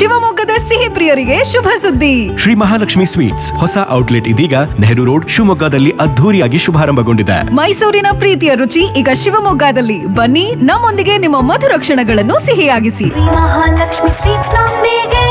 ಶಿವಮೊಗ್ಗದ ಸಿಹಿ ಪ್ರಿಯರಿಗೆ ಶುಭ ಸುದ್ದಿ ಶ್ರೀ ಮಹಾಲಕ್ಷ್ಮಿ ಸ್ವೀಟ್ಸ್ ಹೊಸ ಔಟ್ಲೆಟ್ ಇದೀಗ ನೆಹರು ರೋಡ್ ಶಿವಮೊಗ್ಗದಲ್ಲಿ ಅದ್ಧೂರಿಯಾಗಿ ಶುಭಾರಂಭಗೊಂಡಿದೆ ಮೈಸೂರಿನ ಪ್ರೀತಿಯ ರುಚಿ ಈಗ ಶಿವಮೊಗ್ಗದಲ್ಲಿ ಬನ್ನಿ ನಮ್ಮೊಂದಿಗೆ ನಿಮ್ಮ ಮಧುರ ಕ್ಷಣಗಳನ್ನು ಸಿಹಿಯಾಗಿಸಿ ಮಹಾಲಕ್ಷ್ಮಿ ಸ್ವೀಟ್ಸ್ ನೊಂದಿಗೆ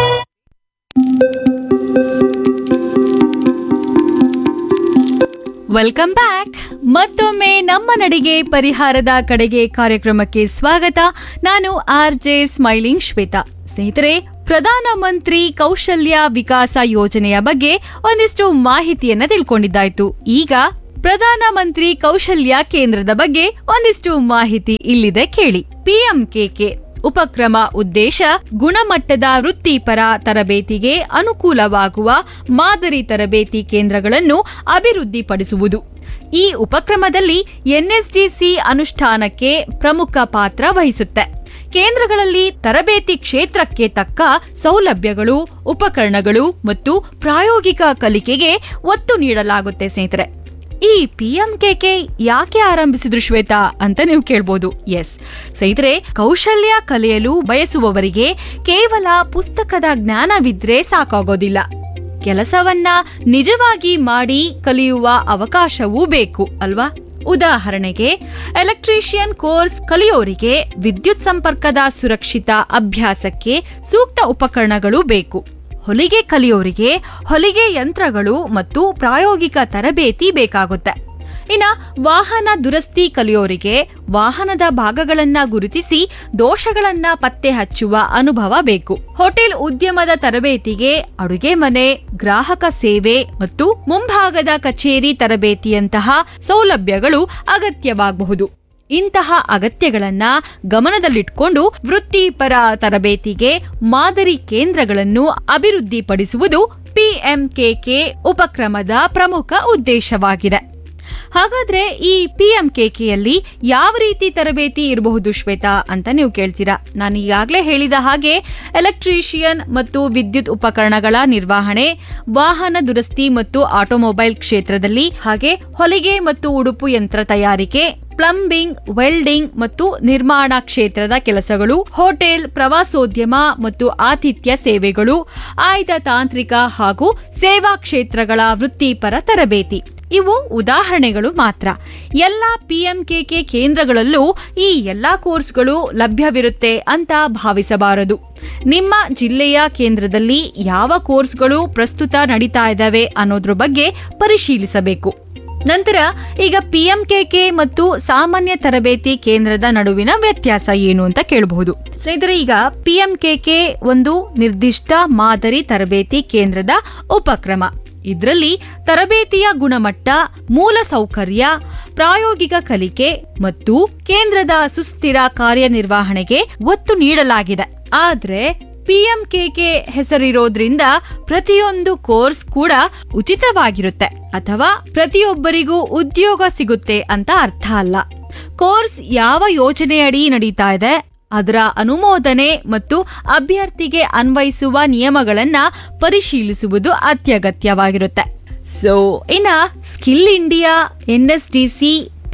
ವೆಲ್ಕಮ್ ಬ್ಯಾಕ್ ಮತ್ತೊಮ್ಮೆ ನಮ್ಮ ನಡಿಗೆ ಪರಿಹಾರದ ಕಡೆಗೆ ಕಾರ್ಯಕ್ರಮಕ್ಕೆ ಸ್ವಾಗತ ನಾನು ಆರ್ ಜೆ ಸ್ಮೈಲಿಂಗ್ ಶ್ವೇತಾ ಸ್ನೇಹಿತರೆ ಪ್ರಧಾನ ಮಂತ್ರಿ ಕೌಶಲ್ಯ ವಿಕಾಸ ಯೋಜನೆಯ ಬಗ್ಗೆ ಒಂದಿಷ್ಟು ಮಾಹಿತಿಯನ್ನ ತಿಳ್ಕೊಂಡಿದ್ದಾಯ್ತು ಈಗ ಪ್ರಧಾನ ಮಂತ್ರಿ ಕೌಶಲ್ಯ ಕೇಂದ್ರದ ಬಗ್ಗೆ ಒಂದಿಷ್ಟು ಮಾಹಿತಿ ಇಲ್ಲಿದೆ ಕೇಳಿ ಪಿಎಂಕೆಕೆ ಉಪಕ್ರಮ ಉದ್ದೇಶ ಗುಣಮಟ್ಟದ ವೃತ್ತಿಪರ ತರಬೇತಿಗೆ ಅನುಕೂಲವಾಗುವ ಮಾದರಿ ತರಬೇತಿ ಕೇಂದ್ರಗಳನ್ನು ಅಭಿವೃದ್ಧಿಪಡಿಸುವುದು ಈ ಉಪಕ್ರಮದಲ್ಲಿ ಎನ್ಎಸ್ಡಿಸಿ ಅನುಷ್ಠಾನಕ್ಕೆ ಪ್ರಮುಖ ಪಾತ್ರ ವಹಿಸುತ್ತೆ ಕೇಂದ್ರಗಳಲ್ಲಿ ತರಬೇತಿ ಕ್ಷೇತ್ರಕ್ಕೆ ತಕ್ಕ ಸೌಲಭ್ಯಗಳು ಉಪಕರಣಗಳು ಮತ್ತು ಪ್ರಾಯೋಗಿಕ ಕಲಿಕೆಗೆ ಒತ್ತು ನೀಡಲಾಗುತ್ತೆ ಸ್ನೇಹಿತರೆ ಈ ಪಿಎಂಕೆಕೆ ಯಾಕೆ ಆರಂಭಿಸಿದ್ರು ಶ್ವೇತಾ ಅಂತ ನೀವು ಕೇಳ್ಬೋದು ಎಸ್ ಸ್ನೇಹಿತರೆ ಕೌಶಲ್ಯ ಕಲಿಯಲು ಬಯಸುವವರಿಗೆ ಕೇವಲ ಪುಸ್ತಕದ ಜ್ಞಾನವಿದ್ರೆ ಸಾಕಾಗೋದಿಲ್ಲ ಕೆಲಸವನ್ನ ನಿಜವಾಗಿ ಮಾಡಿ ಕಲಿಯುವ ಅವಕಾಶವೂ ಬೇಕು ಅಲ್ವಾ ಉದಾಹರಣೆಗೆ ಎಲೆಕ್ಟ್ರಿಷಿಯನ್ ಕೋರ್ಸ್ ಕಲಿಯೋರಿಗೆ ವಿದ್ಯುತ್ ಸಂಪರ್ಕದ ಸುರಕ್ಷಿತ ಅಭ್ಯಾಸಕ್ಕೆ ಸೂಕ್ತ ಉಪಕರಣಗಳು ಬೇಕು ಹೊಲಿಗೆ ಕಲಿಯೋರಿಗೆ ಹೊಲಿಗೆ ಯಂತ್ರಗಳು ಮತ್ತು ಪ್ರಾಯೋಗಿಕ ತರಬೇತಿ ಬೇಕಾಗುತ್ತೆ ಇನ್ನ ವಾಹನ ದುರಸ್ತಿ ಕಲಿಯೋರಿಗೆ ವಾಹನದ ಭಾಗಗಳನ್ನ ಗುರುತಿಸಿ ದೋಷಗಳನ್ನ ಪತ್ತೆ ಹಚ್ಚುವ ಅನುಭವ ಬೇಕು ಹೋಟೆಲ್ ಉದ್ಯಮದ ತರಬೇತಿಗೆ ಅಡುಗೆ ಮನೆ ಗ್ರಾಹಕ ಸೇವೆ ಮತ್ತು ಮುಂಭಾಗದ ಕಚೇರಿ ತರಬೇತಿಯಂತಹ ಸೌಲಭ್ಯಗಳು ಅಗತ್ಯವಾಗಬಹುದು ಇಂತಹ ಅಗತ್ಯಗಳನ್ನ ಗಮನದಲ್ಲಿಟ್ಕೊಂಡು ವೃತ್ತಿಪರ ತರಬೇತಿಗೆ ಮಾದರಿ ಕೇಂದ್ರಗಳನ್ನು ಅಭಿವೃದ್ಧಿಪಡಿಸುವುದು ಪಿಎಂಕೆಕೆ ಉಪಕ್ರಮದ ಪ್ರಮುಖ ಉದ್ದೇಶವಾಗಿದೆ ಹಾಗಾದ್ರೆ ಈ ಪಿಎಂಕೆಕೆಯಲ್ಲಿ ಯಾವ ರೀತಿ ತರಬೇತಿ ಇರಬಹುದು ಶ್ವೇತಾ ಅಂತ ನೀವು ಕೇಳ್ತೀರಾ ನಾನು ಈಗಾಗಲೇ ಹೇಳಿದ ಹಾಗೆ ಎಲೆಕ್ಟ್ರಿಷಿಯನ್ ಮತ್ತು ವಿದ್ಯುತ್ ಉಪಕರಣಗಳ ನಿರ್ವಹಣೆ ವಾಹನ ದುರಸ್ತಿ ಮತ್ತು ಆಟೋಮೊಬೈಲ್ ಕ್ಷೇತ್ರದಲ್ಲಿ ಹಾಗೆ ಹೊಲಿಗೆ ಮತ್ತು ಉಡುಪು ಯಂತ್ರ ತಯಾರಿಕೆ ಪ್ಲಂಬಿಂಗ್ ವೆಲ್ಡಿಂಗ್ ಮತ್ತು ನಿರ್ಮಾಣ ಕ್ಷೇತ್ರದ ಕೆಲಸಗಳು ಹೋಟೆಲ್ ಪ್ರವಾಸೋದ್ಯಮ ಮತ್ತು ಆತಿಥ್ಯ ಸೇವೆಗಳು ಆಯ್ದ ತಾಂತ್ರಿಕ ಹಾಗೂ ಸೇವಾ ಕ್ಷೇತ್ರಗಳ ವೃತ್ತಿಪರ ತರಬೇತಿ ಇವು ಉದಾಹರಣೆಗಳು ಮಾತ್ರ ಎಲ್ಲ ಪಿಎಂಕೆಕೆ ಕೇಂದ್ರಗಳಲ್ಲೂ ಈ ಎಲ್ಲಾ ಕೋರ್ಸ್ಗಳು ಲಭ್ಯವಿರುತ್ತೆ ಅಂತ ಭಾವಿಸಬಾರದು ನಿಮ್ಮ ಜಿಲ್ಲೆಯ ಕೇಂದ್ರದಲ್ಲಿ ಯಾವ ಕೋರ್ಸ್ಗಳು ಪ್ರಸ್ತುತ ನಡೀತಾ ಇದ್ದಾವೆ ಅನ್ನೋದ್ರ ಬಗ್ಗೆ ಪರಿಶೀಲಿಸಬೇಕು ನಂತರ ಈಗ ಪಿಎಂಕೆಕೆ ಮತ್ತು ಸಾಮಾನ್ಯ ತರಬೇತಿ ಕೇಂದ್ರದ ನಡುವಿನ ವ್ಯತ್ಯಾಸ ಏನು ಅಂತ ಕೇಳಬಹುದು ಸ್ನೇಹಿತರೆ ಈಗ ಪಿಎಂಕೆಕೆ ಒಂದು ನಿರ್ದಿಷ್ಟ ಮಾದರಿ ತರಬೇತಿ ಕೇಂದ್ರದ ಉಪಕ್ರಮ ಇದರಲ್ಲಿ ತರಬೇತಿಯ ಗುಣಮಟ್ಟ ಮೂಲ ಸೌಕರ್ಯ ಪ್ರಾಯೋಗಿಕ ಕಲಿಕೆ ಮತ್ತು ಕೇಂದ್ರದ ಸುಸ್ಥಿರ ಕಾರ್ಯನಿರ್ವಹಣೆಗೆ ಒತ್ತು ನೀಡಲಾಗಿದೆ ಆದ್ರೆ ಪಿಎಂಕೆಕೆ ಹೆಸರಿರೋದ್ರಿಂದ ಪ್ರತಿಯೊಂದು ಕೋರ್ಸ್ ಕೂಡ ಉಚಿತವಾಗಿರುತ್ತೆ ಅಥವಾ ಪ್ರತಿಯೊಬ್ಬರಿಗೂ ಉದ್ಯೋಗ ಸಿಗುತ್ತೆ ಅಂತ ಅರ್ಥ ಅಲ್ಲ ಕೋರ್ಸ್ ಯಾವ ಯೋಜನೆಯಡಿ ನಡೀತಾ ಇದೆ ಅದರ ಅನುಮೋದನೆ ಮತ್ತು ಅಭ್ಯರ್ಥಿಗೆ ಅನ್ವಯಿಸುವ ನಿಯಮಗಳನ್ನ ಪರಿಶೀಲಿಸುವುದು ಅತ್ಯಗತ್ಯವಾಗಿರುತ್ತೆ ಸೊ ಇನ್ನ ಸ್ಕಿಲ್ ಇಂಡಿಯಾ ಎನ್ಎಸ್ಡಿಸಿ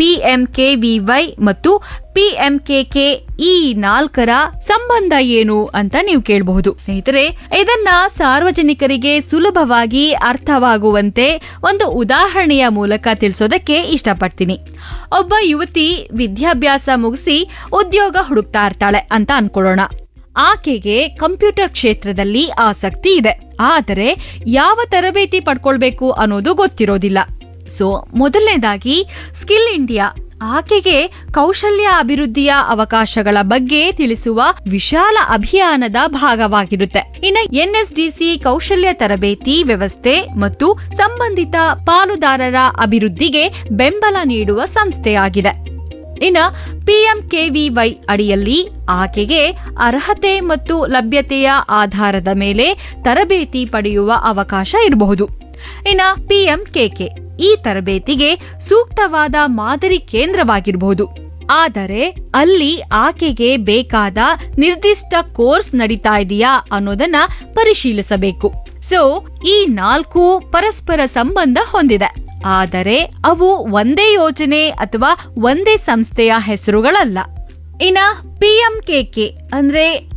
ಪಿಎಂಕೆವಿವೈ ಮತ್ತು ಪಿಎಂಕೆಕೆ ಈ ನಾಲ್ಕರ ಸಂಬಂಧ ಏನು ಅಂತ ನೀವು ಕೇಳಬಹುದು ಸ್ನೇಹಿತರೆ ಇದನ್ನ ಸಾರ್ವಜನಿಕರಿಗೆ ಸುಲಭವಾಗಿ ಅರ್ಥವಾಗುವಂತೆ ಒಂದು ಉದಾಹರಣೆಯ ಮೂಲಕ ತಿಳಿಸೋದಕ್ಕೆ ಇಷ್ಟಪಡ್ತೀನಿ ಒಬ್ಬ ಯುವತಿ ವಿದ್ಯಾಭ್ಯಾಸ ಮುಗಿಸಿ ಉದ್ಯೋಗ ಹುಡುಕ್ತಾ ಇರ್ತಾಳೆ ಅಂತ ಅನ್ಕೊಳ್ಳೋಣ ಆಕೆಗೆ ಕಂಪ್ಯೂಟರ್ ಕ್ಷೇತ್ರದಲ್ಲಿ ಆಸಕ್ತಿ ಇದೆ ಆದರೆ ಯಾವ ತರಬೇತಿ ಪಡ್ಕೊಳ್ಬೇಕು ಅನ್ನೋದು ಗೊತ್ತಿರೋದಿಲ್ಲ ಸೊ ಮೊದಲನೇದಾಗಿ ಸ್ಕಿಲ್ ಇಂಡಿಯಾ ಆಕೆಗೆ ಕೌಶಲ್ಯ ಅಭಿವೃದ್ಧಿಯ ಅವಕಾಶಗಳ ಬಗ್ಗೆ ತಿಳಿಸುವ ವಿಶಾಲ ಅಭಿಯಾನದ ಭಾಗವಾಗಿರುತ್ತೆ ಇನ್ನು ಎನ್ಎಸ್ಡಿಸಿ ಕೌಶಲ್ಯ ತರಬೇತಿ ವ್ಯವಸ್ಥೆ ಮತ್ತು ಸಂಬಂಧಿತ ಪಾಲುದಾರರ ಅಭಿವೃದ್ಧಿಗೆ ಬೆಂಬಲ ನೀಡುವ ಸಂಸ್ಥೆಯಾಗಿದೆ ಇನ್ನ ಪಿಎಂಕೆವಿವೈ ಅಡಿಯಲ್ಲಿ ಆಕೆಗೆ ಅರ್ಹತೆ ಮತ್ತು ಲಭ್ಯತೆಯ ಆಧಾರದ ಮೇಲೆ ತರಬೇತಿ ಪಡೆಯುವ ಅವಕಾಶ ಇರಬಹುದು ಇನ್ನ ಪಿಎಂಕೆಕೆ ಈ ತರಬೇತಿಗೆ ಸೂಕ್ತವಾದ ಮಾದರಿ ಕೇಂದ್ರವಾಗಿರಬಹುದು ಆದರೆ ಅಲ್ಲಿ ಆಕೆಗೆ ಬೇಕಾದ ನಿರ್ದಿಷ್ಟ ಕೋರ್ಸ್ ನಡೀತಾ ಇದೆಯಾ ಅನ್ನೋದನ್ನ ಪರಿಶೀಲಿಸಬೇಕು ಸೊ ಈ ನಾಲ್ಕು ಪರಸ್ಪರ ಸಂಬಂಧ ಹೊಂದಿದೆ ಆದರೆ ಅವು ಒಂದೇ ಯೋಜನೆ ಅಥವಾ ಒಂದೇ ಸಂಸ್ಥೆಯ ಹೆಸರುಗಳಲ್ಲ ಇನ್ನ ಪಿಎಂಕೆಕೆ ಅಂದ್ರೆ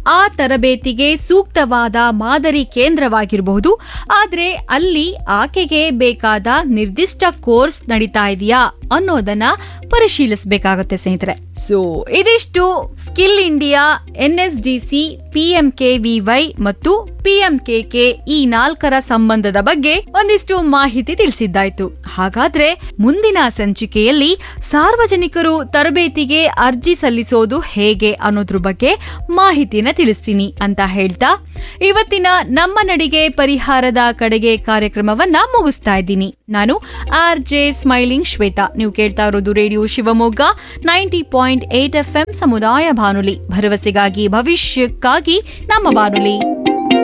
ಆ ತರಬೇತಿಗೆ ಸೂಕ್ತವಾದ ಮಾದರಿ ಕೇಂದ್ರವಾಗಿರಬಹುದು ಆದ್ರೆ ಅಲ್ಲಿ ಆಕೆಗೆ ಬೇಕಾದ ನಿರ್ದಿಷ್ಟ ಕೋರ್ಸ್ ನಡೀತಾ ಇದೆಯಾ ಅನ್ನೋದನ್ನ ಪರಿಶೀಲಿಸಬೇಕಾಗುತ್ತೆ ಸ್ನೇಹಿತರೆ ಸೊ ಇದಿಷ್ಟು ಸ್ಕಿಲ್ ಇಂಡಿಯಾ ಎನ್ಎಸ್ಡಿಸಿ ಪಿಎಂಕೆವಿವೈ ಮತ್ತು ಪಿಎಂಕೆಕೆ ಈ ನಾಲ್ಕರ ಸಂಬಂಧದ ಬಗ್ಗೆ ಒಂದಿಷ್ಟು ಮಾಹಿತಿ ತಿಳಿಸಿದ್ದಾಯ್ತು ಹಾಗಾದ್ರೆ ಮುಂದಿನ ಸಂಚಿಕೆಯಲ್ಲಿ ಸಾರ್ವಜನಿಕರು ತರಬೇತಿಗೆ ಅರ್ಜಿ ಸಲ್ಲಿಸೋದು ಹೇಗೆ ಅನ್ನೋದ್ರ ಬಗ್ಗೆ ಮಾಹಿತಿನ ತಿಳಿಸ್ತೀನಿ ಅಂತ ಹೇಳ್ತಾ ಇವತ್ತಿನ ನಮ್ಮ ನಡಿಗೆ ಪರಿಹಾರದ ಕಡೆಗೆ ಕಾರ್ಯಕ್ರಮವನ್ನ ಮುಗಿಸ್ತಾ ಇದ್ದೀನಿ ನಾನು ಆರ್ ಜೆ ಸ್ಮೈಲಿಂಗ್ ಶ್ವೇತಾ ನೀವು ಕೇಳ್ತಾ ಇರೋದು radio Shivamogga ninety point eight F ಸಮುದಾಯ ಬಾನುಲಿ ಭರವಸೆಗಾಗಿ ಭವಿಷ್ಯಕ್ಕಾಗಿ ನಮ್ಮ ಬಾನುಲಿ